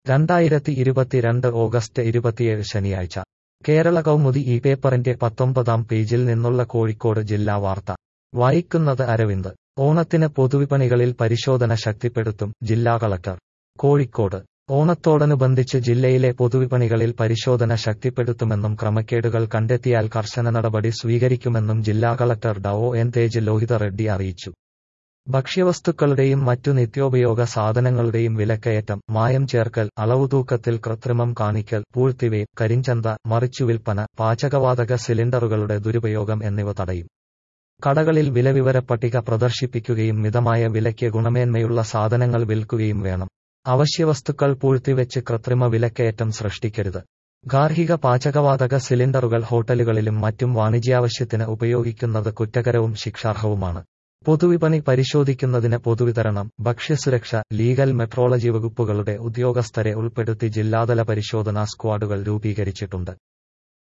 രണ്ടായിരത്തി ഇരുപത്തിരണ്ട് ഓഗസ്റ്റ് ഇരുപത്തിയേഴ് ശനിയാഴ്ച കേരള കൗമുദി ഈ പേപ്പറിന്റെ പത്തൊമ്പതാം പേജിൽ നിന്നുള്ള കോഴിക്കോട് ജില്ലാ വാർത്ത വായിക്കുന്നത് അരവിന്ദ് ഓണത്തിന് പൊതുവിപണികളിൽ പരിശോധന ശക്തിപ്പെടുത്തും ജില്ലാ കളക്ടർ കോഴിക്കോട് ഓണത്തോടനുബന്ധിച്ച് ജില്ലയിലെ പൊതുവിപണികളിൽ പരിശോധന ശക്തിപ്പെടുത്തുമെന്നും ക്രമക്കേടുകൾ കണ്ടെത്തിയാൽ കർശന നടപടി സ്വീകരിക്കുമെന്നും ജില്ലാ collector Dr N Tej Lohitha Reddy അറിയിച്ചു ഭക്ഷ്യവസ്തുക്കളുടെയും മറ്റു നിത്യോപയോഗ സാധനങ്ങളുടെയും വിലക്കയറ്റം മായം ചേർക്കൽ അളവുതൂക്കത്തിൽ കൃത്രിമം കാണിക്കൽ പൂഴ്ത്തിവേ കരിഞ്ചന്ത മറിച്ചുവിൽപ്പന പാചകവാതക സിലിണ്ടറുകളുടെ ദുരുപയോഗം എന്നിവ തടയും കടകളിൽ വിലവിവര പട്ടിക പ്രദർശിപ്പിക്കുകയും മിതമായ വിലയ്ക്ക് ഗുണമേന്മയുള്ള സാധനങ്ങൾ വിൽക്കുകയും വേണം അവശ്യവസ്തുക്കൾ പൂഴ്ത്തിവെച്ച് കൃത്രിമ വിലക്കയറ്റം സൃഷ്ടിക്കരുത് ഗാർഹിക പാചകവാതക സിലിണ്ടറുകൾ ഹോട്ടലുകളിലും മറ്റും വാണിജ്യാവശ്യത്തിന് ഉപയോഗിക്കുന്നത് കുറ്റകരവും ശിക്ഷാർഹവുമാണ് പൊതുവിപണി പരിശോധിക്കുന്നതിന് പൊതുവിതരണം ഭക്ഷ്യസുരക്ഷ ലീഗൽ മെട്രോളജി വകുപ്പുകളുടെ ഉദ്യോഗസ്ഥരെ ഉൾപ്പെടുത്തി ജില്ലാതല പരിശോധനാ സ്ക്വാഡുകൾ രൂപീകരിച്ചിട്ടുണ്ട്